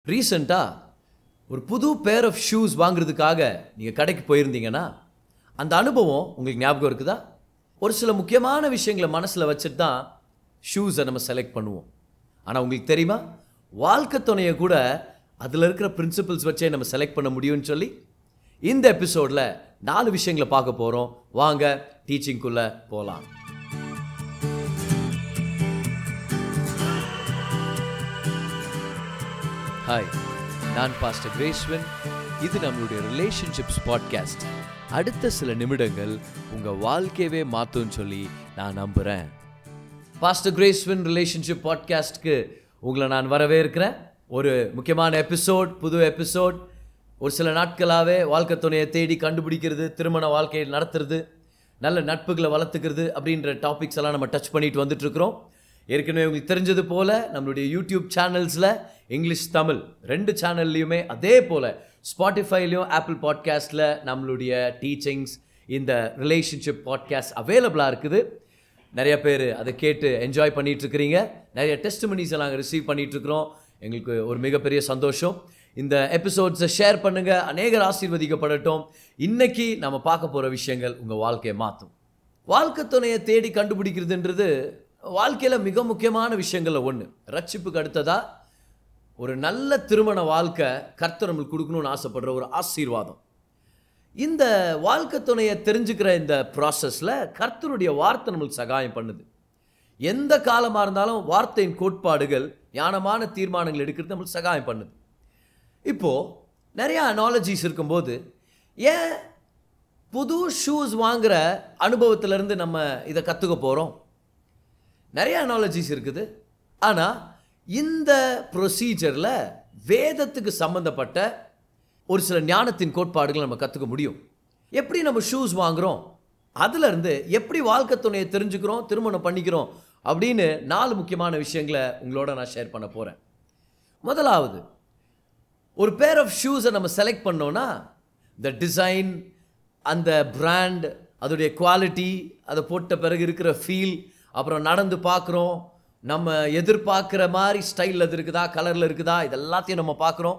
ரீசண்டாக ஒரு புது பேர் ஆஃப் ஷூஸ் வாங்குறதுக்காக நீங்கள் கடைக்கு போயிருந்தீங்கன்னா அந்த அனுபவம் உங்களுக்கு ஞாபகம் இருக்குதா ஒரு சில முக்கியமான விஷயங்களை மனசில் வச்சுட்டு தான் ஷூஸை நம்ம செலக்ட் பண்ணுவோம் ஆனால் உங்களுக்கு தெரியுமா வாழ்க்கை துணையை கூட அதில் இருக்கிற பிரின்சிபல்ஸ் வச்சே நம்ம செலக்ட் பண்ண முடியும்னு சொல்லி இந்த எபிசோடில் நாலு விஷயங்களை பார்க்க போகிறோம் வாங்க டீச்சிங்குள்ளே போகலாம் ஹாய் நான் பாஸ்டர் கிரேஸ்வன் இது நம்மளுடைய ரிலேஷன்ஷிப்ஸ் பாட்காஸ்ட் அடுத்த சில நிமிடங்கள் உங்கள் வாழ்க்கையவே மாற்றும்னு சொல்லி நான் நம்புகிறேன் பாஸ்டர் கிரேஸ்வன் ரிலேஷன்ஷிப் பாட்காஸ்ட்க்கு உங்களை நான் வரவேற்கிறேன் ஒரு முக்கியமான எபிசோட் புது எபிசோட் ஒரு சில நாட்களாகவே வாழ்க்கை துணையை தேடி கண்டுபிடிக்கிறது திருமண வாழ்க்கையை நடத்துறது நல்ல நட்புகளை வளர்த்துக்கிறது அப்படின்ற டாபிக்ஸ் எல்லாம் நம்ம டச் பண்ணிட்டு வந்துட்டு இருக்கிறோம் ஏற்கனவே உங்களுக்கு தெரிஞ்சது போல் நம்மளுடைய யூடியூப் சேனல்ஸில் இங்கிலீஷ் தமிழ் ரெண்டு சேனல்லையுமே அதே போல் ஸ்பாட்டிஃபைலையும் ஆப்பிள் பாட்காஸ்ட்டில் நம்மளுடைய டீச்சிங்ஸ் இந்த ரிலேஷன்ஷிப் பாட்காஸ்ட் அவைலபிளாக இருக்குது நிறைய பேர் அதை கேட்டு என்ஜாய் பண்ணிட்டு இருக்கிறீங்க நிறைய டெஸ்ட் மணிஸை நாங்கள் ரிசீவ் பண்ணிட்டு இருக்கிறோம் எங்களுக்கு ஒரு மிகப்பெரிய சந்தோஷம் இந்த எபிசோட்ஸை ஷேர் பண்ணுங்கள் அநேகர் ஆசீர்வதிக்கப்படட்டும் இன்னைக்கு நம்ம பார்க்க போகிற விஷயங்கள் உங்கள் வாழ்க்கையை மாற்றும் வாழ்க்கை துணையை தேடி கண்டுபிடிக்கிறதுன்றது வாழ்க்கையில் மிக முக்கியமான விஷயங்களில் ஒன்று ரட்சிப்புக்கு அடுத்ததாக ஒரு நல்ல திருமண வாழ்க்கை கர்த்தர் நம்மளுக்கு கொடுக்கணும்னு ஆசைப்படுற ஒரு ஆசீர்வாதம் இந்த வாழ்க்கை துணையை தெரிஞ்சுக்கிற இந்த ப்ராசஸில் கர்த்தருடைய வார்த்தை நம்மளுக்கு சகாயம் பண்ணுது எந்த காலமாக இருந்தாலும் வார்த்தையின் கோட்பாடுகள் ஞானமான தீர்மானங்கள் எடுக்கிறது நம்மளுக்கு சகாயம் பண்ணுது இப்போது நிறையா அனாலஜிஸ் இருக்கும்போது ஏன் புது ஷூஸ் வாங்குற அனுபவத்திலேருந்து நம்ம இதை கற்றுக்க போகிறோம் நிறைய அனாலஜிஸ் இருக்குது ஆனால் இந்த ப்ரொசீஜரில் வேதத்துக்கு சம்மந்தப்பட்ட ஒரு சில ஞானத்தின் கோட்பாடுகளை நம்ம கற்றுக்க முடியும் எப்படி நம்ம ஷூஸ் வாங்குகிறோம் அதுலேருந்து எப்படி வாழ்க்கை துணையை தெரிஞ்சுக்கிறோம் திருமணம் பண்ணிக்கிறோம் அப்படின்னு நாலு முக்கியமான விஷயங்களை உங்களோட நான் ஷேர் பண்ண போகிறேன் முதலாவது ஒரு பேர் ஆஃப் ஷூஸை நம்ம செலக்ட் பண்ணோன்னா த டிசைன் அந்த பிராண்ட் அதோடைய குவாலிட்டி அதை போட்ட பிறகு இருக்கிற ஃபீல் அப்புறம் நடந்து பார்க்குறோம் நம்ம எதிர்பார்க்குற மாதிரி ஸ்டைலில் அது இருக்குதா கலரில் இருக்குதா இது எல்லாத்தையும் நம்ம பார்க்குறோம்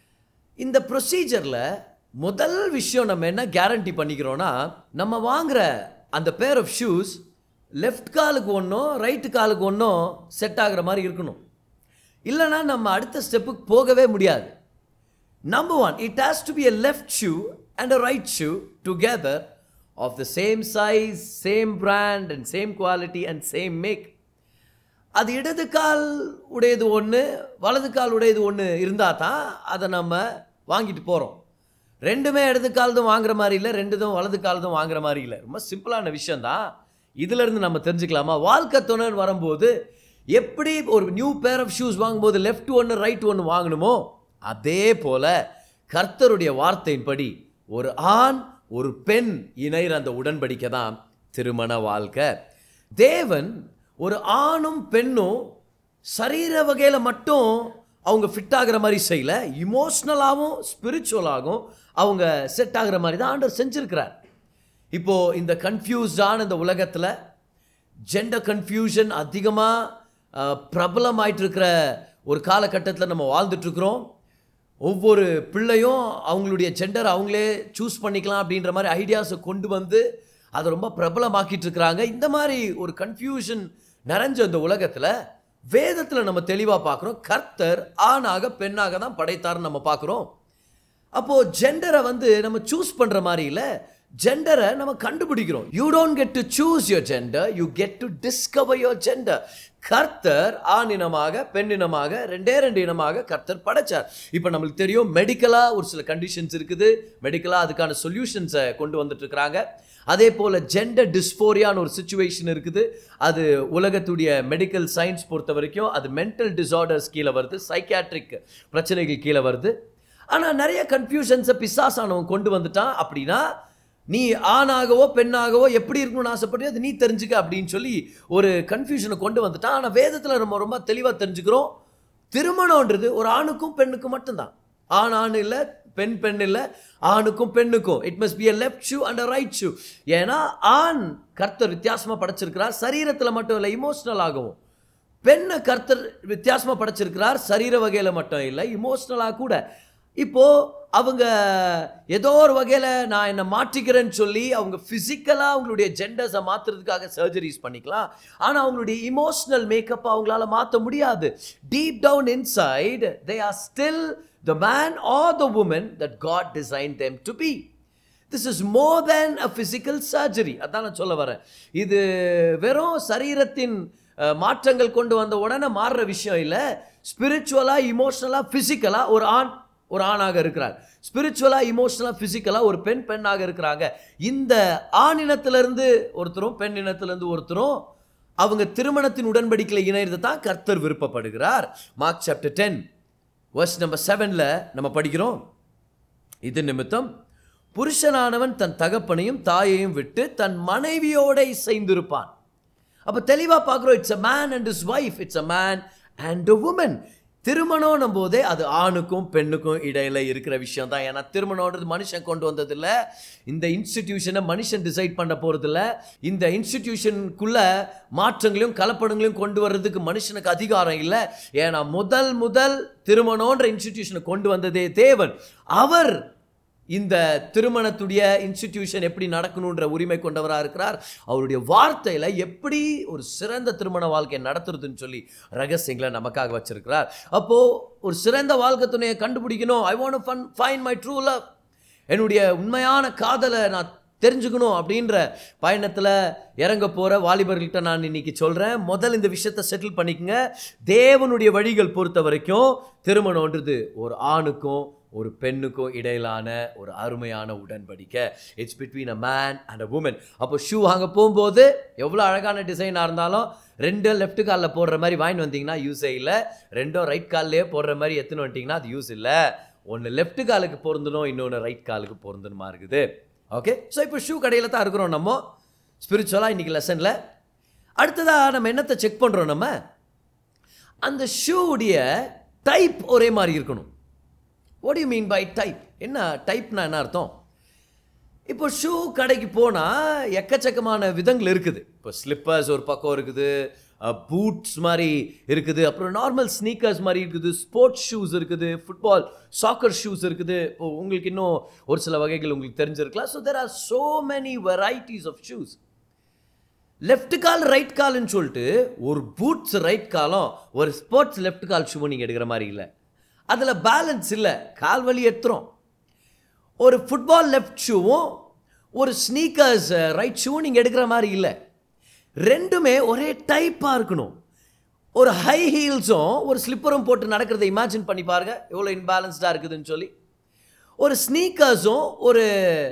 இந்த ப்ரொசீஜரில் முதல் விஷயம் நம்ம என்ன கேரண்டி பண்ணிக்கிறோன்னா நம்ம வாங்குற அந்த பேர் ஆஃப் ஷூஸ் லெஃப்ட் காலுக்கு ஒன்றும் ரைட்டு காலுக்கு ஒன்றும் செட் ஆகுற மாதிரி இருக்கணும் இல்லைன்னா நம்ம அடுத்த ஸ்டெப்புக்கு போகவே முடியாது Number one, it has to be a left shoe and a right shoe together of the same size, same brand, and same quality and same make. அது இடது கால் உடையது ஒன்று வலது கால் உடையது ஒன்று இருந்தால் தான் அதை நம்ம வாங்கிட்டு போகிறோம் ரெண்டுமே இடது கால் தான் வாங்குற மாதிரி இல்லை ரெண்டுதும் வலது கால் தான் வாங்குற மாதிரி இல்லை ரொம்ப சிம்பிளான விஷயந்தான் இதிலிருந்து நம்ம தெரிஞ்சுக்கலாமா வாழ்க்கை துணைன்னு வரும்போது எப்படி ஒரு நியூ பேர் ஆஃப் ஷூஸ் வாங்கும்போது லெஃப்ட் ஒன்று ரைட் ஒன்று வாங்கணுமோ அதே போல கர்த்தருடைய வார்த்தையின்படி ஒரு ஆண் ஒரு பெண் இணைகிற அந்த உடன்படிக்கை தான் திருமண வாழ்க்கை தேவன் ஒரு ஆணும் பெண்ணும் சரீர வகையில் மட்டும் அவங்க ஃபிட் ஆகிற மாதிரி செய்யல இமோஷ்னலாகவும் ஸ்பிரிச்சுவலாகவும் அவங்க செட் ஆகிற மாதிரி தான் ஆண்டவர் செஞ்சுருக்கிறார் இப்போது இந்த கன்ஃபியூஸ்டான இந்த உலகத்தில் ஜெண்டர் கன்ஃபியூஷன் அதிகமாக பிரபலமாயிட்டு இருக்கிற ஒரு காலகட்டத்தில் நம்ம வாழ்ந்துட்டுருக்குறோம் ஒவ்வொரு பிள்ளையும் அவங்களுடைய ஜெண்டர் அவங்களே சூஸ் பண்ணிக்கலாம் அப்படின்ற மாதிரி ஐடியாஸை கொண்டு வந்து அதை ரொம்ப பிரபலமாக்கிட்டு இருக்கிறாங்க இந்த மாதிரி ஒரு கன்ஃபியூஷன் நிறைஞ்ச இந்த உலகத்தில் வேதத்தில் நம்ம தெளிவாக பார்க்குறோம் கர்த்தர் ஆணாக பெண்ணாக தான் படைத்தார்னு நம்ம பார்க்குறோம் அப்போது ஜெண்டரை வந்து நம்ம சூஸ் பண்ணுற மாதிரி இல்லை ஜெண்டரை நம்ம கண்டுபிடிக்கிறோம் you don't get to choose your gender you get to discover your gender கர்த்தர் ஆண் இனமாக பெண் இனமாக ரெண்டே ரெண்டு இனமாக கர்த்தர் படைச்சார் இப்போ நம்மளுக்கு தெரியும் மெடிக்கலாக ஒரு சில கண்டிஷன்ஸ் இருக்குது மெடிக்கலாக அதுக்கான சொல்யூஷன்ஸை கொண்டு வந்துட்டு இருக்கிறாங்க அதே போல் ஜெண்டர் டிஸ்போரியான்னு ஒரு சுச்சுவேஷன் இருக்குது அது உலகத்துடைய மெடிக்கல் சயின்ஸ் பொறுத்த வரைக்கும் அது மென்டல் டிசார்டர்ஸ் கீழே வருது சைக்காட்ரிக் பிரச்சனைகள் கீழே வருது ஆனால் நிறைய கன்ஃபியூஷன்ஸை பிசாசானவன் கொண்டு வந்துட்டான் அப்படின்னா நீ ஆணாகவோ பெண்ணாகவோ எப்படி இருக்கணும்னு ஆசைப்பட்டு அது நீ தெரிஞ்சுக்க அப்படின்னு சொல்லி ஒரு கன்ஃபியூஷனை கொண்டு வந்துட்டான் ஆனால் வேதத்தில் நம்ம ரொம்ப தெளிவாக தெரிஞ்சுக்கிறோம் திருமணம்ன்றது ஒரு ஆணுக்கும் பெண்ணுக்கும் மட்டும்தான் ஆண் ஆண் இல்லை பெண் பெண் இல்லை ஆணுக்கும் பெண்ணுக்கும் it must be a left shoe and a right shoe ஏன்னா ஆண் கர்த்தர் வித்தியாசமாக படைச்சிருக்கிறார் சரீரத்தில் மட்டும் இல்லை இமோஷ்னல் ஆகவும் பெண்ணை கர்த்தர் வித்தியாசமாக படைச்சிருக்கிறார் சரீர வகையில் மட்டும் இல்லை இமோஷ்னலாக கூட இப்போ அவங்க ஏதோ ஒரு வகையில் நான் என்னை மாற்றிக்கிறேன்னு சொல்லி அவங்க ஃபிசிக்கலாக அவங்களுடைய ஜெண்டர்ஸை மாற்றுறதுக்காக சர்ஜரிஸ் பண்ணிக்கலாம் ஆனால் அவங்களுடைய இமோஷனல் மேக்கப்பை அவங்களால மாற்ற முடியாது deep down inside they are still the man are the woman that God design them to be this is more than a physical surgery அதான் நான் சொல்ல வரேன் இது வெறும் சரீரத்தின் அஹ், மாற்றங்கள் கொண்டு வந்த உடனே மாறுற விஷயம் இல்லை ஸ்பிரிச்சுவலாக இமோஷனலாக ஃபிசிக்கலாக ஒரு ஆண் ஒரு ஆணாக இருக்கிறார் ஸ்பிரிச்சுவலாக இமோஷனலாக ஃபிசிக்கலாக ஒரு பெண் பெண்ணாக இருக்கிறாங்க இந்த ஆண் இனத்திலிருந்து ஒருத்தரும் பெண் இனத்திலிருந்து ஒருத்தரும் அவங்க திருமணத்தின் உடன்படிக்கையில் இணைறது தான் கர்த்தர் விருப்பப்படுகிறார் Mark chapter ten verse number செவனில் நம்ம படிக்கிறோம் இது நிமித்தம் புருஷனானவன் தன் தகப்பனையும் தாயையும் விட்டு தன் மனைவியோட இசைந்திருப்பான் அப்போ தெளிவாக பார்க்குறோம் it's a man and his wife it's a man and a woman திருமணம் போதே அது ஆணுக்கும் பெண்ணுக்கும் இடையில இருக்கிற விஷயம் தான் ஏன்னா திருமணம்ன்றது மனுஷன் கொண்டு வந்ததில்ல இந்த இன்ஸ்டிடியூஷனை மனுஷன் டிசைட் பண்ண போகிறதில்ல இந்த இன்ஸ்டிடியூஷனுக்குள்ள மாற்றங்களையும் கலப்படங்களையும் கொண்டு வர்றதுக்கு மனுஷனுக்கு அதிகாரம் இல்லை ஏன்னா முதல் முதல் திருமணம்ன்ற இன்ஸ்டிடியூஷனை கொண்டு வந்ததே தேவன் அவர் இந்த திருமணத்துடைய இன்ஸ்டிடியூஷன் எப்படி நடக்கணுன்ற உரிமை கொண்டவராக இருக்கிறார் அவருடைய வார்த்தையில் எப்படி ஒரு சிறந்த திருமண வாழ்க்கையை நடத்துறதுன்னு சொல்லி ரகசியங்களை நமக்காக வச்சிருக்கிறார் அப்போது ஒரு சிறந்த வாழ்க்கை துணையை கண்டுபிடிக்கணும் I want fun find my true love என்னுடைய உண்மையான காதலை நான் தெரிஞ்சுக்கணும் அப்படின்ற பயணத்தில் இறங்க போகிற வாலிபர்கள்ட்ட நான் இன்னைக்கு சொல்கிறேன் முதல் இந்த விஷயத்தை செட்டில் பண்ணிக்கங்க தேவனுடைய வழிகள் பொறுத்த வரைக்கும் திருமணம்ன்றது ஒரு ஆணுக்கும் ஒரு பெண்ணுக்கும் இடையிலான ஒரு அருமையான உடன்படிக்கை it's between a man and a woman அப்போ ஷூ அங்கே போகும்போது எவ்வளோ அழகான டிசைனாக இருந்தாலும் ரெண்டும் லெஃப்ட் காலில் போடுற மாதிரி வாங்கிட்டு வந்தீங்கன்னா யூஸே இல்லை ரெண்டும் ரைட் கால்லையே போடுற மாதிரி எத்தனை வந்துட்டிங்கன்னா அது யூஸ் இல்லை ஒன்று லெஃப்ட் காலுக்கு பொருந்தணும் இன்னொன்று ரைட் காலுக்கு பொருந்தணுமா இருக்குது ஓகே ஸோ இப்போ ஷூ கடையில் தான் இருக்கிறோம் நம்ம ஸ்பிரிச்சுவலாக இன்றைக்கி லெசனில் அடுத்ததாக நம்ம என்னத்தை செக் பண்ணுறோம் நம்ம அந்த ஷூவுடைய டைப் ஒரே மாதிரி இருக்கணும் what you mean by type என்ன டைப்னா என்ன அர்த்தம் இப்போ ஷூ கடைக்கு போனால் எக்கச்சக்கமான விதங்கள் இருக்குது இப்போ ஸ்லிப்பர்ஸ் ஒரு பக்கம் இருக்குது பூட்ஸ் மாதிரி இருக்குது அப்புறம் நார்மல் ஸ்னீக்கர்ஸ் மாதிரி இருக்குது ஸ்போர்ட்ஸ் ஷூஸ் இருக்குது ஃபுட்பால் சாக்கர் ஷூஸ் இருக்குது இப்போ உங்களுக்கு இன்னும் ஒரு சில வகைகள் உங்களுக்கு தெரிஞ்சிருக்கலாம் so there are so many varieties of shoes left கால் ரைட் கால்னு சொல்லிட்டு ஒரு பூட்ஸ் ரைட் காலம் ஒரு ஸ்போர்ட்ஸ் லெஃப்ட் கால் ஷூ நீங்கள் எடுக்கிற மாதிரி இல்லை அதில் பேலன்ஸ் இல்லை கால் வலி எத்துறோம் ஒரு ஃபுட்பால் லெஃப்ட் ஷூவும் ஒரு ஸ்னீக்கர்ஸ் ரைட் ஷூவும் நீங்கள் எடுக்கிற மாதிரி இல்லை ரெண்டுமே ஒரே டைப்பாக இருக்கணும் ஒரு ஹை ஹீல்ஸும் ஒரு ஸ்லிப்பரும் போட்டு நடக்கிறத இமேஜின் பண்ணி பாருங்க எவ்வளோ இன்பேலன்ஸ்டாக இருக்குதுன்னு சொல்லி ஒரு ஸ்னீக்கர்ஸும் ஒரு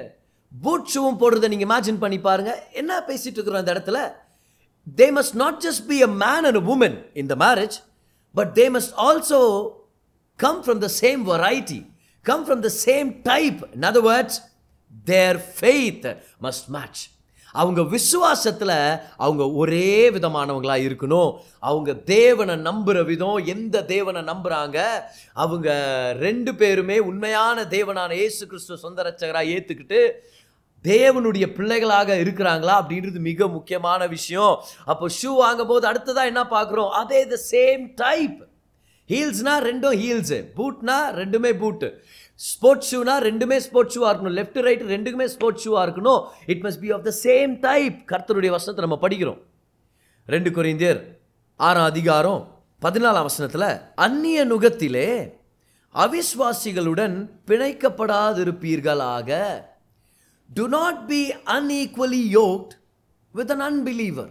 பூட் ஷூவும் போடுறத நீங்கள் இமேஜின் பண்ணி பாருங்க என்ன பேசிட்டு இருக்கிறோம் அந்த இடத்துல they must not just be a man and a woman in the marriage but they must also come from the same variety, come from the same type. In other words, their faith must match. அவங்க விசுவாசத்தில் அவங்க ஒரே விதமானவங்களாக இருக்கணும் அவங்க தேவனை நம்புகிற விதம் எந்த தேவனை நம்புகிறாங்க அவங்க ரெண்டு பேருமே உண்மையான தேவனான இயேசு கிறிஸ்துவ சொந்த ரட்சகராக ஏற்றுக்கிட்டு தேவனுடைய பிள்ளைகளாக இருக்கிறாங்களா அப்படின்றது மிக முக்கியமான விஷயம் அப்போ ஷூ வாங்கும் போது அடுத்ததாக என்ன பார்க்குறோம் அதே த சேம் டைப் ஹீல்ஸ்னா ரெண்டும் ஹீல்ஸு பூட்னா ரெண்டுமே பூட்டு ஸ்போர்ட்ஸ் ஷூனா ரெண்டுமே ஸ்போர்ட்ஸ் ஷூவாக இருக்கணும் லெஃப்ட் ரைட் ரெண்டுக்குமே ஸ்போர்ட்ஸ் ஷூவாக இருக்கணும் it must be of the same type கர்த்தருடைய வசனத்தை நம்ம படிக்கிறோம் ரெண்டு கொரிந்தியர் ஆறாம் அதிகாரம் பதினாலாம் வசனத்தில் அந்நிய நுகத்திலே அவிஸ்வாசிகளுடன் பிணைக்கப்படாதிருப்பீர்களாக do not be unequally yoked with an unbeliever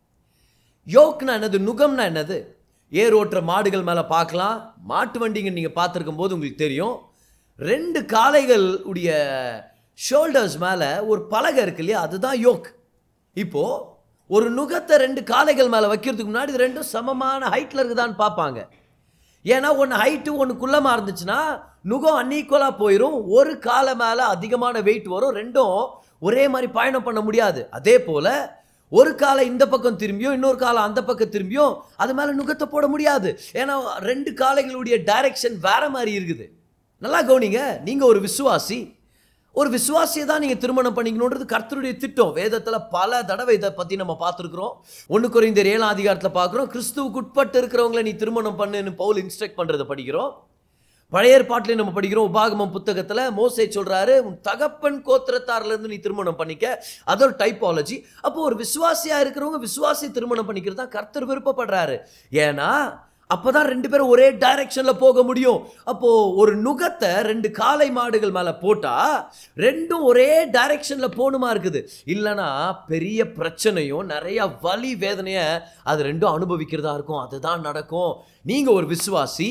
யோக்னா என்னது நுகம்னா என்னது ஏர் ஓட்டுற மாடுகள் மேலே பார்க்கலாம் மாட்டு வண்டிங்க நீங்கள் பார்த்துருக்கும் போது உங்களுக்கு தெரியும் ரெண்டு காளைகள் உடைய ஷோல்டர்ஸ் மேலே ஒரு பலகை இருக்கு இல்லையா அதுதான் யோக் இப்போது ஒரு நுகத்தை ரெண்டு காளைகள் மேலே வைக்கிறதுக்கு முன்னாடி இது ரெண்டும் சமமான ஹைட்டில் இருக்குதான்னு பார்ப்பாங்க ஏன்னா ஒன்று ஹைட்டு ஒன்று குள்ளமாக இருந்துச்சுன்னா நுகம் அன்ஈக்குவலாக போயிடும் ஒரு காலை மேலே அதிகமான வெயிட் வரும் ரெண்டும் ஒரே மாதிரி பயணம் பண்ண முடியாது அதே போல் ஒரு காலை இந்த பக்கம் திரும்பியும் இன்னொரு காலை அந்த பக்கம் திரும்பியும் அது மேலே நுகத்தை போட முடியாது ஏன்னா ரெண்டு காலைகளுடைய டைரக்ஷன் வேற மாதிரி இருக்குது நல்லா கவனிங்க நீங்கள் ஒரு விசுவாசி ஒரு விசுவாசியை தான் நீங்கள் திருமணம் பண்ணிக்கணுன்றது கர்த்தருடைய திட்டம் வேதத்தில் பல தடவை இதை பற்றி நம்ம பார்த்துருக்குறோம் ஒன்று குறைந்த ஏழாம் அதிகாரத்தில் பார்க்குறோம் கிறிஸ்துவுக்கு உட்பட்டு இருக்கிறவங்கள நீ திருமணம் பண்ணுன்னு பவுல் இன்ஸ்ட்ரக்ட் பண்ணுறதை படிக்கிறோம் பழைய ஏற்பாட்டிலையும் நம்ம படிக்கிறோம் உபாகமம் புத்தகத்தில் மோசே சொல்கிறாரு உன் தகப்பன் கோத்திரத்தாரிலேருந்து நீ திருமணம் பண்ணிக்க அது ஒரு டைப்பாலஜி அப்போ ஒரு விசுவாசியாக இருக்கிறவங்க விசுவாசி திருமணம் பண்ணிக்கிறது தான் கர்த்தர் விருப்பப்படுறாரு ஏன்னா அப்பதான் ரெண்டு பேரும் ஒரே டைரக்ஷன்ல போக முடியும் அப்போ ஒரு நுகத்தை ரெண்டு காளை மாடுகள் மேல போட்டா ரெண்டும் ஒரே டைரக்ஷன்ல போகணுமா இருக்குது இல்லைன்னா பெரிய பிரச்சனையும் நிறைய வலி வேதனைய அது ரெண்டும் அனுபவிக்கிறதா இருக்கும் அதுதான் நடக்கும் நீங்க ஒரு விசுவாசி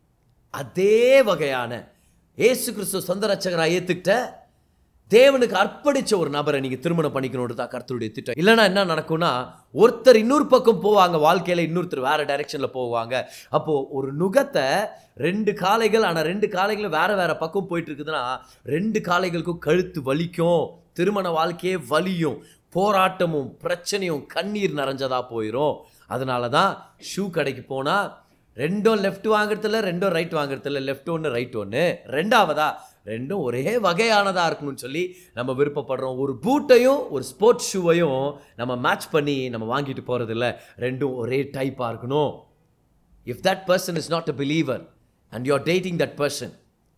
அதே வகையான ஏசு கிறிஸ்து சொந்த ரட்சகராக ஏத்துக்கிட்ட தேவனுக்கு அர்ப்பணிச்ச ஒரு நபரை நீங்க திருமணம் பண்ணிக்கணும்னு தான் கர்த்தருடைய திட்டம் இல்லைன்னா என்ன நடக்கும்னா ஒருத்தர் இன்னொரு பக்கம் போவாங்க வாழ்க்கையில இன்னொருத்தர் வேற டைரக்ஷன்ல போவாங்க அப்போ ஒரு நுகத்தை ரெண்டு காளைகள் ஆனா ரெண்டு காளைகளும் வேற வேற பக்கம் போயிட்டு இருக்குதுன்னா ரெண்டு காளைகளுக்கும் கழுத்து வலிக்கும் திருமண வாழ்க்கையே வலியும் போராட்டமும் பிரச்சனையும் கண்ணீர் நிறைஞ்சதா போயிடும் அதனால தான் ஷூ கடைக்கு போனா ரெண்டும் லெஃப்ட் வாங்குறதில்ல ரெண்டும் ரைட் வாங்குறதில்ல லெஃப்ட் ஒன்று ரைட் ஒன்று ரெண்டாவதா ரெண்டும் ஒரே வகையானதாக இருக்கணும்னு சொல்லி நம்ம விருப்பப்படுறோம் ஒரு பூட்டையும் ஒரு ஸ்போர்ட்ஸ் ஷூவையும் நம்ம மேட்ச் பண்ணி நம்ம வாங்கிட்டு போகிறதில்ல ரெண்டும் ஒரே டைப்பாக இருக்கணும் if that person is not a believer and you are dating that person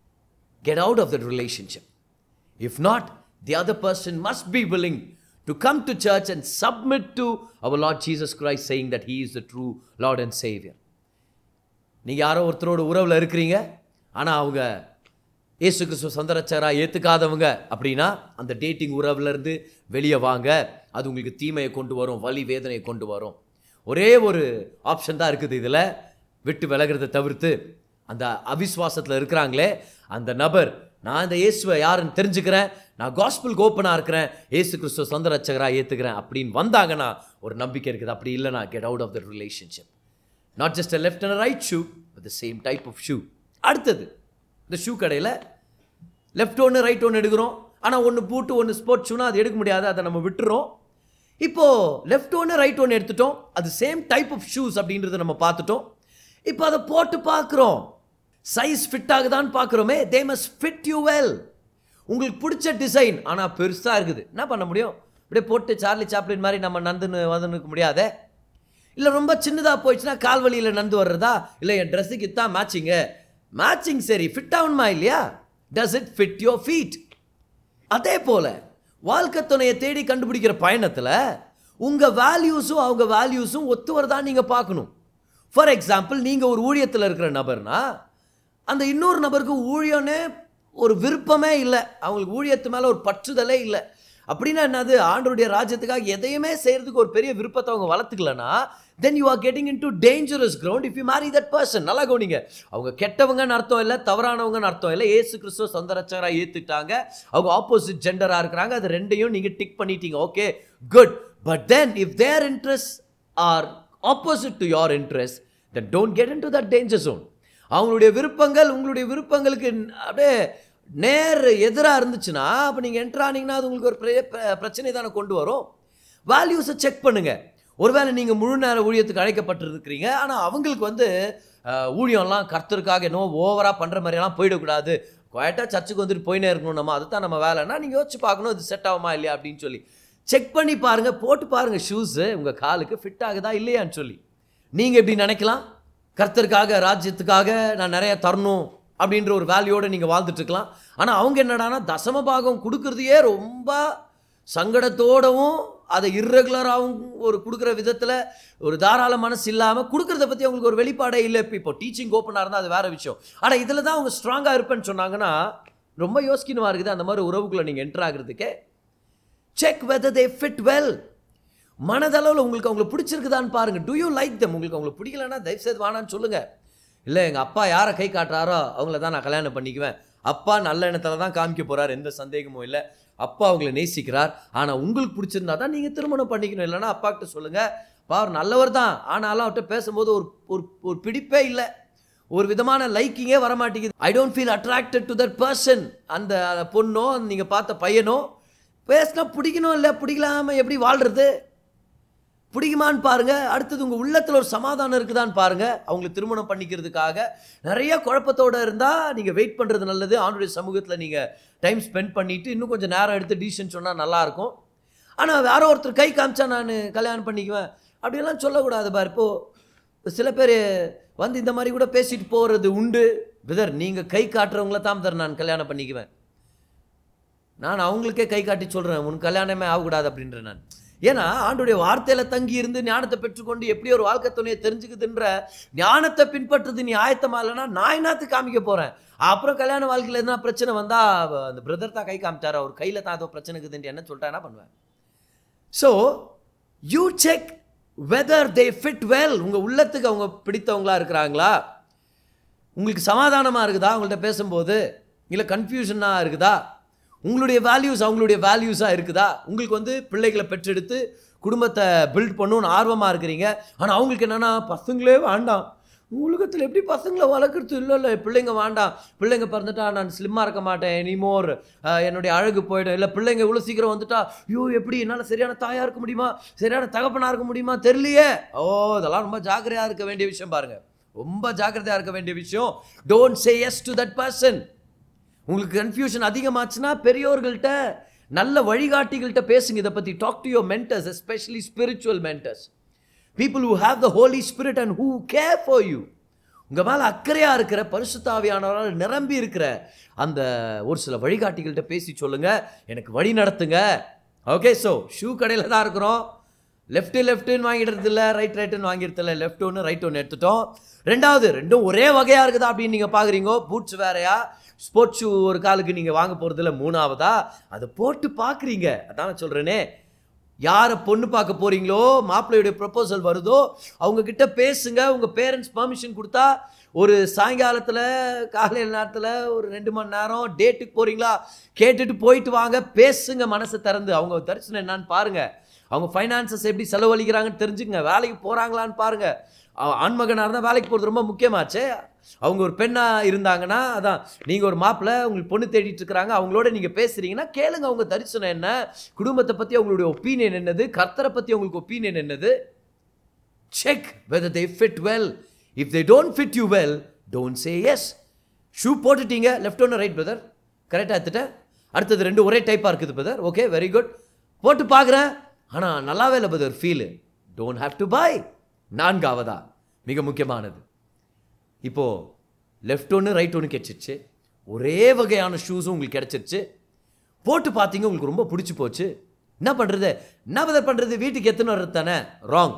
get out of that relationship. If not, the other person must be willing to come to church and submit to our Lord Jesus Christ, saying that He is the true Lord and Savior. நீங்கள் யாரோ ஒருத்தரோட உறவில் இருக்கிறீங்க ஆனால் அவங்க இயேசு கிறிஸ்துவ சொந்தரச்சராக ஏற்றுக்காதவங்க அப்படின்னா அந்த டேட்டிங் உறவுலேருந்து வெளியே வாங்க அது உங்களுக்கு தீமையை கொண்டு வரும் வலி வேதனையை கொண்டு வரும் ஒரே ஒரு ஆப்ஷன் தான் இருக்குது இதில் விட்டு விலகிறத தவிர்த்து அந்த அவிஸ்வாசத்தில் இருக்கிறாங்களே அந்த நபர் நான் இந்த இயேசுவை யாருன்னு தெரிஞ்சுக்கிறேன் நான் காஸ்பிளுக்கு ஓப்பனாக இருக்கிறேன் இயேசு கிறிஸ்துவ சொந்த ரட்சகராக ஏற்றுக்கிறேன் அப்படின்னு வந்தாங்கன்னா ஒரு நம்பிக்கை இருக்குது அப்படி இல்லைனா get out of the relationship not just a left and right shoe the same type of shoe அடுத்தது இந்த ஷூ கடையில் லெஃப்ட் ஒன்று ரைட் ஒன்று எடுக்கிறோம் ஆனால் ஒன்று பூட்டு ஒன்று ஸ்போர்ட்ஸ் ஷூனா அது எடுக்க முடியாது அதை நம்ம விட்டுறோம் இப்போது லெஃப்ட் ஒன்று ரைட் ஒன்று எடுத்துட்டோம் அது சேம் டைப் ஆஃப் ஷூஸ் அப்படின்றத நம்ம பார்த்துட்டோம் இப்போ அதை போட்டு பார்க்குறோம் சைஸ் ஃபிட் ஆகுதான்னு பார்க்குறோமே they must fit you well உங்களுக்கு பிடிச்ச டிசைன் ஆனால் பெருசாக இருக்குது என்ன பண்ண முடியும் அப்படியே போட்டு சார்லி சாப்ளின் மாதிரி நம்ம நந்துன்னு வந்துனுக்க முடியாதே இல்லை ரொம்ப சின்னதாக போயிடுச்சுன்னா கால் வலியில் நந்து வர்றதா இல்லை என் ட்ரெஸ்ஸுக்கு இதான் மேட்சிங்கு மேட்சிங் சரி ஃபிட் ஆகணுமா இல்லையா does it fit your feet அதே போல் வாழ்க்கை துணையை தேடி கண்டுபிடிக்கிற பயணத்தில் உங்கள் வேல்யூஸும் அவங்க வேல்யூஸும் ஒத்து வருதா நீங்கள் பார்க்கணும் ஃபார் எக்ஸாம்பிள் நீங்கள் ஒரு ஊழியத்தில் இருக்கிற நபர்னா அந்த இன்னொரு நபருக்கு ஊழியனே ஒரு விருப்பமே இல்லை அவங்களுக்கு ஊழியத்து மேலே ஒரு பற்றுதலே இல்லை அப்படின்னா என்னது ஆண்டருடைய ராஜ்யத்துக்காக எதையுமே செய்கிறதுக்கு ஒரு பெரிய விருப்பத்தை அவங்க வளர்த்துக்கலனா then you are getting into dangerous ground if you marry that person நல்லா கவனிங்க அவங்க கெட்டவங்கன்னு அர்த்தம் இல்லை தவறானவங்கன்னு அர்த்தம் இல்லை ஏசு கிறிஸ்துவ சொந்த ரச்சகராக ஏற்றுக்கிட்டாங்க அவங்க ஆப்போசிட் ஜெண்டராக இருக்கிறாங்க அது ரெண்டையும் நீங்கள் டிக் பண்ணிட்டீங்க okay good but then if their interest are opposite to your interest then don't get into that danger zone அவங்களுடைய விருப்பங்கள் உங்களுடைய விருப்பங்களுக்கு அப்படியே நேர் எதிராக இருந்துச்சுன்னா அப்போ நீங்கள் என்ட்ரு ஆனீங்கன்னா அது உங்களுக்கு ஒரு பெரிய பிர- பிரச்சனை தானே கொண்டு வரும் வேல்யூஸை செக் பண்ணுங்க ஒருவேளை நீங்கள் முழு நேர ஊழியத்துக்கு அழைக்கப்பட்டிருக்கிறீங்க ஆனால் அவங்களுக்கு வந்து அஹ், ஊழியம்லாம் கர்த்தருக்காக என்னவோ ஓவராக பண்ணுற மாதிரியெல்லாம் போயிடக்கூடாது குவாய்ட்டாக சர்ச்சுக்கு வந்துட்டு போயினே இருக்கணும் நம்ம அதுதான் நம்ம வேலைன்னா நீங்கள் யோசிச்சு பார்க்கணும் இது செட் ஆகுமா இல்லையா அப்படின்னு சொல்லி செக் பண்ணி பாருங்கள் போட்டு பாருங்கள் ஷூஸு உங்கள் காலுக்கு ஃபிட் ஆகுதா இல்லையான்னு சொல்லி நீங்கள் எப்படி நினைக்கலாம் கர்த்தருக்காக ராஜ்யத்துக்காக நான் நிறைய தரணும் அப்படின்ற ஒரு வேல்யூவோடு நீங்கள் வாழ்ந்துட்டு இருக்கலாம் ஆனால் அவங்க என்னடான்னா தசம பாகம் கொடுக்கறதையே ரொம்ப சங்கடத்தோடவும் அதை இர்ரெகுலராகவும் ஒரு கொடுக்குற விதத்தில் ஒரு தாராள மனசு இல்லாமல் கொடுக்குறத பற்றி அவங்களுக்கு ஒரு வெளிப்பாடே இல்லை இப்போ இப்போ டீச்சிங் ஓப்பனாக இருந்தால் அது வேறு விஷயம் ஆனால் இதில் தான் அவங்க ஸ்ட்ராங்காக இருப்பேன்னு சொன்னாங்கன்னா ரொம்ப யோசிக்கணுமா இருக்குது அந்த மாதிரி உறவுக்குள்ளே நீங்கள் என்ட்ரு ஆகுறதுக்கே check whether they fit well மனதளவில் உங்களுக்கு அவங்களை பிடிச்சிருக்குதான்னு பாருங்கள் டு யூ லைக் தம் உங்களுக்கு அவங்களை பிடிக்கலன்னா தயவுசெய்து வேணான்னு சொல்லுங்கள் இல்லை எங்கள் அப்பா யாரை கை காட்டுறாரோ அவங்கள தான் நான் கல்யாணம் பண்ணிக்குவேன் அப்பா நல்ல எண்ணத்தில் தான் காமிக்க போகிறார் எந்த சந்தேகமும் இல்லை அப்பா அவங்களை நேசிக்கிறார் ஆனால் உங்களுக்கு பிடிச்சிருந்தா தான் நீங்கள் திருமணம் பண்ணிக்கணும் இல்லைன்னா அப்பாக்கிட்ட சொல்லுங்கள் அப்பா அவர் நல்லவர் தான் ஆனாலும் அவர்கிட்ட பேசும்போது ஒரு ஒரு ஒரு பிடிப்பே இல்லை ஒரு விதமான லைக்கிங்கே வர மாட்டேங்குது I don't feel attracted to that person அந்த பொண்ணோ நீங்கள் பார்த்த பையனோ பேசினா பிடிக்கணும் இல்லை பிடிக்கலாம எப்படி வாழ்கிறது பிடிக்குமான்னு பாருங்க அடுத்தது உங்கள் உள்ளத்தில் ஒரு சமாதானம் இருக்குதான்னு பாருங்க அவங்களை திருமணம் பண்ணிக்கிறதுக்காக நிறைய குழப்பத்தோட இருந்தால் நீங்கள் வெயிட் பண்ணுறது நல்லது ஆண்டுடைய சமூகத்தில் நீங்கள் டைம் ஸ்பெண்ட் பண்ணிட்டு இன்னும் கொஞ்சம் நேரம் எடுத்து டிசிஷன் சொன்னால் நல்லாயிருக்கும் ஆனால் வேற ஒருத்தர் கை காமிச்சா நான் கல்யாணம் பண்ணிக்குவேன் அப்படியெல்லாம் சொல்லக்கூடாது பார் இப்போது சில பேர் வந்து இந்த மாதிரி கூட பேசிட்டு போகிறது உண்டு பிரதர் நீங்கள் கை காட்டுறவங்கள தான் தர நான் கல்யாணம் பண்ணிக்குவேன் நான் அவங்களுக்கே கை காட்டி சொல்கிறேன் உன் கல்யாணமே ஆகக்கூடாது அப்படின்ற நான் ஏன்னா ஆண்டுடைய வார்த்தையில் தங்கி இருந்து ஞானத்தை பெற்றுக்கொண்டு எப்படி ஒரு வாழ்க்கை துணையை தெரிஞ்சுக்குதுன்ற ஞானத்தை பின்பற்றுறது நீ ஆயத்தமா இல்லைன்னா நான் என்னத்து காமிக்க போகிறேன் அப்புறம் கல்யாண வாழ்க்கையில் எதுனா பிரச்சனை வந்தால் அந்த பிரதர் தான் கை காமிச்சார் அவர் கையில் தான் ஏதோ பிரச்சனை இருக்குதுன்ட்டு என்ன சொல்லிட்டா என்ன பண்ணுவேன் so you check whether they fit well உங்கள் உள்ளத்துக்கு அவங்க பிடித்தவங்களா இருக்கிறாங்களா உங்களுக்கு சமாதானமாக இருக்குதா அவங்கள்ட்ட பேசும்போது இல்லை கன்ஃபியூஷனாக இருக்குதா உங்களுடைய வேல்யூஸ் அவங்களுடைய வேல்யூஸாக இருக்குதா உங்களுக்கு வந்து பிள்ளைகளை பெற்றெடுத்து குடும்பத்தை பில்ட் பண்ணணும்னு ஆர்வமாக இருக்கிறீங்க ஆனால் அவங்களுக்கு என்னென்னா பசங்களே வேண்டாம் உலகத்தில் எப்படி பசங்களை வளர்க்குறது இல்லை இல்லை பிள்ளைங்க வேண்டாம் பிள்ளைங்க பிறந்துட்டா நான் ஸ்லிம்மாக இருக்க மாட்டேன் எனிமோர் என்னுடைய அழகு போயிடும் இல்லை பிள்ளைங்க இவ்வளோ சீக்கிரம் வந்துட்டா ஐயோ எப்படி என்னால் சரியான தாயாக இருக்க முடியுமா சரியான தகப்பனாக இருக்க முடியுமா தெரியலையே ஓ இதெல்லாம் ரொம்ப ஜாக்கிரதையாக இருக்க வேண்டிய விஷயம் பாருங்கள் ரொம்ப ஜாக்கிரதையாக இருக்க வேண்டிய விஷயம் don't say yes to that person உங்களுக்கு கன்ஃபியூஷன் அதிகமாச்சுன்னா பெரியோர்கள்ட்ட நல்ல வழிகாட்டிகள்கிட்ட பேசுங்க இதை பற்றி talk to your mentors especially spiritual mentors people who have the Holy Spirit and who care for you உங்கள் மேலே அக்கறையாக இருக்கிற பரிசுத்தாவியானவரால் நிரம்பி இருக்கிற அந்த ஒரு சில வழிகாட்டிகள்கிட்ட பேசி சொல்லுங்கள் எனக்கு வழி நடத்துங்க ஓகே ஸோ ஷூ கடையில் தான் இருக்கிறோம் லெஃப்ட்டு லெஃப்ட்டுன்னு வாங்கிடுறது இல்லை ரைட் ரைட்டுன்னு வாங்கிடுறது இல்லை லெஃப்ட் ஒன்று ரைட் ஒன்று எடுத்துட்டோம் ரெண்டாவது ரெண்டும் ஒரே வகையாக இருக்குதா அப்படின்னு நீங்கள் பார்க்குறீங்க பூட்ஸ் வேறையா ஸ்போர்ட்ஸ் ஷூ ஒரு காலுக்கு நீங்கள் வாங்க போகிறதுல மூணாவதா அதை போட்டு பார்க்குறீங்க அதான் நான் சொல்கிறேனே யாரை பொண்ணு பார்க்க போகிறீங்களோ மாப்பிள்ளையுடைய ப்ரப்போசல் வருதோ அவங்க கிட்ட பேசுங்க உங்கள் பேரண்ட்ஸ் பர்மிஷன் கொடுத்தா ஒரு சாயங்காலத்தில் காலையில் நேரத்தில் ஒரு ரெண்டு மணி நேரம் டேட்டுக்கு போகிறீங்களா கேட்டுட்டு போயிட்டு வாங்க பேசுங்க மனசை திறந்து அவங்க தரிசனம் என்னன்னு பாருங்கள் அவங்க ஃபைனான்சஸ் எப்படி செலவழிக்கிறாங்கன்னு தெரிஞ்சுங்க வேலைக்கு போகிறாங்களான்னு பாருங்கள் ஆண்மகனாக இருந்தால் வேலைக்கு போகிறது ரொம்ப முக்கியமாச்சே அவங்க ஒரு பெண்ணாக இருந்தாங்கன்னா அதான் நீங்கள் ஒரு மாப்பிள்ளை உங்களுக்கு பொண்ணு தேடிட்டு இருக்கிறாங்க அவங்களோட நீங்கள் பேசுகிறீங்கன்னா கேளுங்க அவங்க தரிசனம் என்ன குடும்பத்தை பற்றி அவங்களுடைய ஒப்பீனியன் என்னது கர்த்தரை பற்றி உங்களுக்கு ஒப்பீனியன் என்னது check whether they fit well if they don't fit you well don't say yes shoe போட்டுட்டீங்க லெஃப்ட் ஒன்று ரைட் பிரதர் கரெக்டாக எடுத்துட்டேன் அடுத்தது ரெண்டு ஒரே டைப்பாக இருக்குது பிரதர் ஓகே வெரி குட் போட்டு பார்க்குறேன் ஆனால் நல்லாவே இல்லை brother feel don't have to buy நான்காவதா மிக முக்கியமானது இப்போது லெஃப்ட் ஒன்று ரைட் ஒன்று கிடச்சிருச்சு ஒரே வகையான ஷூஸும் உங்களுக்கு கிடச்சிருச்சு போட்டு பார்த்தீங்க உங்களுக்கு ரொம்ப பிடிச்சி போச்சு என்ன பண்ணுறது என்ன பதர் பண்ணுறது வீட்டுக்கு எத்தனை வர்றது தானே ராங்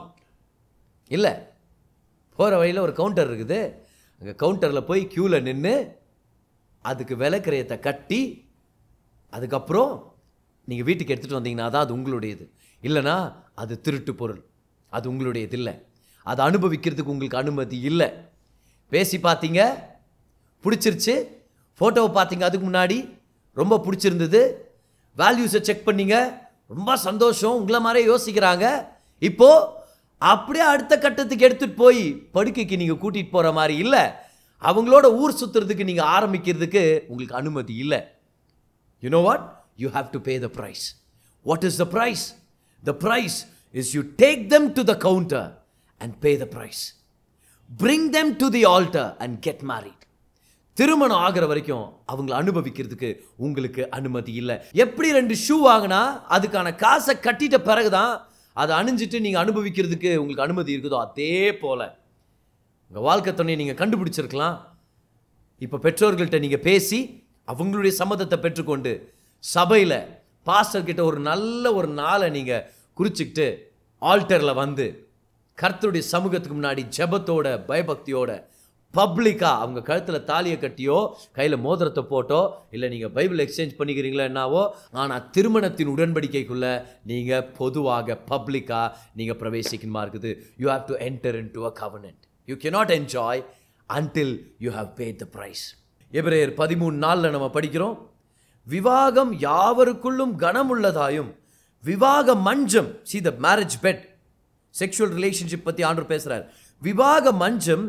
இல்லை போகிற வழியில் ஒரு கவுண்டர் இருக்குது அங்கே கவுண்டரில் போய் க்யூவில் நின்று அதுக்கு விலை கிரயத்தை கட்டி அதுக்கப்புறம் நீங்கள் வீட்டுக்கு எடுத்துகிட்டு வந்தீங்கன்னா தான் அது உங்களுடையது இல்லைனா அது திருட்டு பொருள் அது உங்களுடையது இல்லை அதை அனுபவிக்கிறதுக்கு உங்களுக்கு அனுமதி இல்லை பேசி பார்த்தீங்க பிடிச்சிருச்சு ஃபோட்டோவை பார்த்தீங்க அதுக்கு முன்னாடி ரொம்ப பிடிச்சிருந்தது வேல்யூஸை செக் பண்ணீங்க ரொம்ப சந்தோஷம் உங்களை மாதிரியே யோசிக்கிறாங்க இப்போது அப்படியே அடுத்த கட்டத்துக்கு எடுத்துகிட்டு போய் படுக்கைக்கு நீங்கள் கூட்டிகிட்டு போகிற மாதிரி இல்லை அவங்களோட ஊர் சுற்றுறதுக்கு நீங்கள் ஆரம்பிக்கிறதுக்கு உங்களுக்கு அனுமதி இல்லை you know what you have to pay the price what is the price the price is you take them to the counter and pay the price bring them to the altar and get married திருமணம் ஆகிற வரைக்கும் அவங்கள அனுபவிக்கிறதுக்கு உங்களுக்கு அனுமதி இல்லை எப்படி ரெண்டு ஷூ வாங்கினா அதுக்கான காசை கட்டிட்ட பிறகுதான் அதை அணிஞ்சிட்டு நீங்கள் அனுபவிக்கிறதுக்கு உங்களுக்கு அனுமதி இருக்குதோ அதே போல் உங்கள் வாழ்க்கை துணையை நீங்கள் கண்டுபிடிச்சிருக்கலாம் இப்போ பெற்றோர்கள்ட்ட நீங்கள் பேசி அவங்களுடைய சம்மதத்தை பெற்றுக்கொண்டு சபையில் பாஸ்டர் கிட்ட ஒரு நல்ல ஒரு நாளை நீங்கள் குறிச்சிக்கிட்டு ஆல்டரில் வந்து கர்த்தருடைய சமூகத்துக்கு முன்னாடி ஜெபத்தோட பயபக்தியோட பப்ளிக்காக அவங்க கழுத்தில் தாலியை கட்டியோ கையில் மோதிரத்தை போட்டோ இல்லை நீங்கள் பைபிள் எக்ஸ்சேஞ்ச் பண்ணிக்கிறீங்களோ என்னவோ ஆனால் திருமணத்தின் உடன்படிக்கைக்குள்ளே நீங்கள் பொதுவாக பப்ளிக்காக நீங்கள் பிரவேசிக்கணுமா இருக்குது you have to enter into a covenant you cannot enjoy until you have paid the price எபிரேயர் பதிமூணு நாளில் நம்ம படிக்கிறோம் விவாகம் யாவருக்குள்ளும் கனமுள்ளதாயும் விவாக மஞ்சம் see the marriage bed sexual relationship பற்றி ஆண்டவர் பேசுகிறார் விவாக மஞ்சம்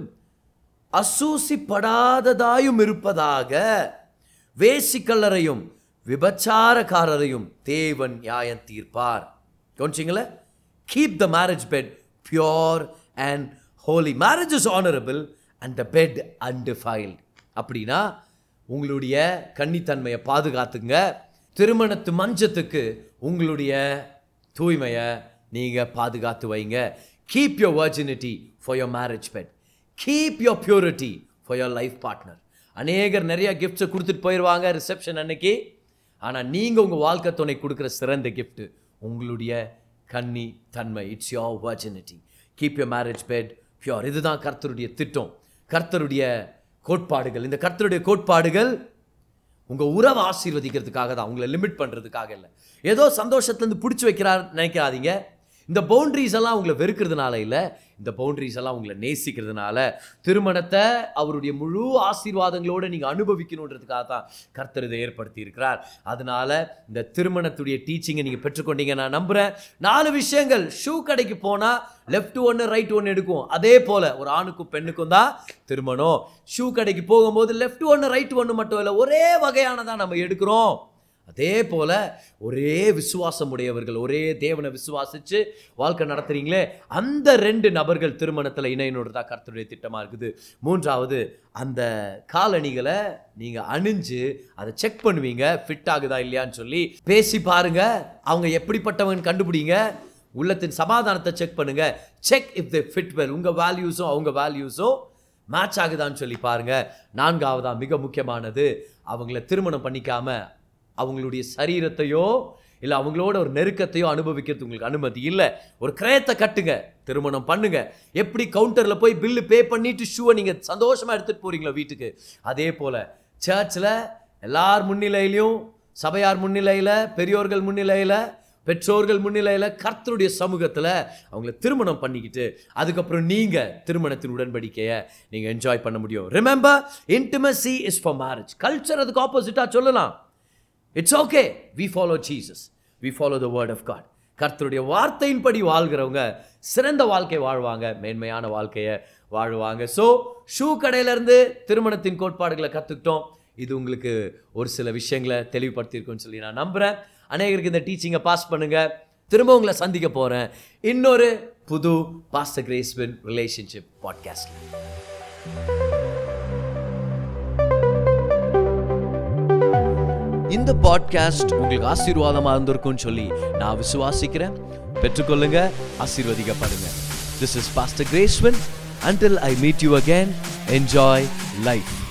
அசூசிப்படாததாயும் இருப்பதாக வேசிக்கல்லரையும் விபச்சாரக்காரரையும் தேவன் நியாயம் தீர்ப்பார் கவனிச்சிங்கள keep the marriage bed pure and holy marriage is honourable and the bed undefiled அப்படின்னா உங்களுடைய கன்னித்தன்மையை பாதுகாத்துங்க திருமணத்து மஞ்சத்துக்கு உங்களுடைய தூய்மையை நீங்கள் பாதுகாத்து வைங்க keep your virginity for your marriage bed keep your purity for your life partner அநேகர் நிறைய கிஃப்ட்ஸை கொடுத்துட்டு போயிடுவாங்க ரிசப்ஷன் அன்னைக்கு ஆனால் நீங்கள் உங்கள் வாழ்க்கை துணை கொடுக்குற சிறந்த gift உங்களுடைய கன்னி தன்மை it's your virginity keep your marriage bed pure இதுதான் கர்த்தருடைய திட்டம் கர்த்தருடைய கோட்பாடுகள் இந்த கர்த்தருடைய கோட்பாடுகள் உங்கள் உறவை ஆசீர்வதிக்கிறதுக்காக தான் உங்களை லிமிட் பண்ணுறதுக்காக இல்லை ஏதோ சந்தோஷத்துலேருந்து பிடிச்சி வைக்கிறார் நினைக்காதீங்க இந்த பவுண்டரிஸ் எல்லாம் உங்களை வெறுக்கிறதுனால இல்லை இந்த பவுண்டரிஸ் எல்லாம் உங்களை நேசிக்கிறதுனால திருமணத்தை அவருடைய முழு ஆசீர்வாதங்களோடு நீங்கள் அனுபவிக்கணுன்றதுக்காக தான் கர்த்தர் இதை ஏற்படுத்தி இருக்கிறார் அதனால இந்த திருமணத்துடைய டீச்சிங்கை நீங்கள் பெற்றுக்கொண்டீங்க நான் நம்புகிறேன் நாலு விஷயங்கள் ஷூ கடைக்கு போனால் லெஃப்ட் ஒன்று ரைட் ஒன்று எடுக்கும் அதே போல் ஒரு ஆணுக்கும் பெண்ணுக்கும் தான் திருமணம் ஷூ கடைக்கு போகும்போது லெஃப்ட் ஒன்று ரைட் ஒன்று மட்டும் இல்லை ஒரே வகையானதான் நம்ம எடுக்கிறோம் அதே போல ஒரே விசுவாசம் உடையவர்கள் ஒரே தேவனை விசுவாசிச்சு வாழ்க்கை நடத்துறீங்களே அந்த ரெண்டு நபர்கள் திருமணத்தில் இணையணுன்றதா கர்த்தருடைய திட்டமாக இருக்குது மூன்றாவது அந்த காலணிகளை நீங்கள் அணிஞ்சு அதை செக் பண்ணுவீங்க ஃபிட் ஆகுதா இல்லையான்னு சொல்லி பேசி பாருங்க அவங்க எப்படிப்பட்டவங்க கண்டுபிடிங்க உள்ளத்தின் சமாதானத்தை செக் பண்ணுங்க check if they fit well உங்கள் வேல்யூஸும் அவங்க வேல்யூஸும் மேட்ச் ஆகுதான்னு சொல்லி பாருங்க நான்காவதா மிக முக்கியமானது அவங்கள திருமணம் பண்ணிக்காம அவங்களுடைய சரீரத்தையோ இல்லை அவங்களோட ஒரு நெருக்கத்தையோ அனுபவிக்கிறது உங்களுக்கு அனுமதி இல்லை ஒரு கிரயத்தை கட்டுங்க திருமணம் பண்ணுங்க எப்படி கவுண்டரில் போய் பில்லு பே பண்ணிட்டு ஷூவை நீங்கள் சந்தோஷமாக எடுத்துகிட்டு போறீங்களோ வீட்டுக்கு அதே போல் சர்ச்சில் எல்லார் முன்னிலையிலையும் சபையார் முன்னிலையில் பெரியோர்கள் முன்னிலையில் பெற்றோர்கள் முன்னிலையில் கர்த்தருடைய சமூகத்தில் அவங்கள திருமணம் பண்ணிக்கிட்டு அதுக்கப்புறம் நீங்கள் திருமணத்தின் உடன்படிக்கையை நீங்கள் என்ஜாய் பண்ண முடியும் remember intimacy is for marriage culture அதுக்கு ஆப்போசிட்டாக சொல்லலாம் it's okay we follow Jesus we follow the word of God கர்த்தருடைய வார்த்தையின்படி வாழ்கிறவங்க சிறந்த வாழ்க்கை வாழ்வாங்க மேன்மையான வாழ்க்கையை வாழ்வாங்க ஸோ ஷூ கடையிலேருந்து திருமணத்தின் கோட்பாடுகளை கற்றுக்கிட்டோம் இது உங்களுக்கு ஒரு சில விஷயங்களை தெளிவுபடுத்தியிருக்குன்னு சொல்லி நான் நம்புகிறேன் அநேகருக்கு இந்த டீச்சிங்கை பாஸ் பண்ணுங்க திரும்ப உங்களை சந்திக்க போகிறேன் இன்னொரு புது பாஸ்டர் கிரேஸ்வின் ரிலேஷன்ஷிப் பாட்காஸ்ட் இந்த பாட்காஸ்ட் உங்களுக்கு ஆசீர்வாதமாக இருந்திருக்கும்னு சொல்லி நான் விசுவாசிக்கிறேன் பெற்றுக்கொள்ளுங்க ஆசீர்வதிக்கப்படுங்க this is pastor Graceswin until I meet you again, enjoy life.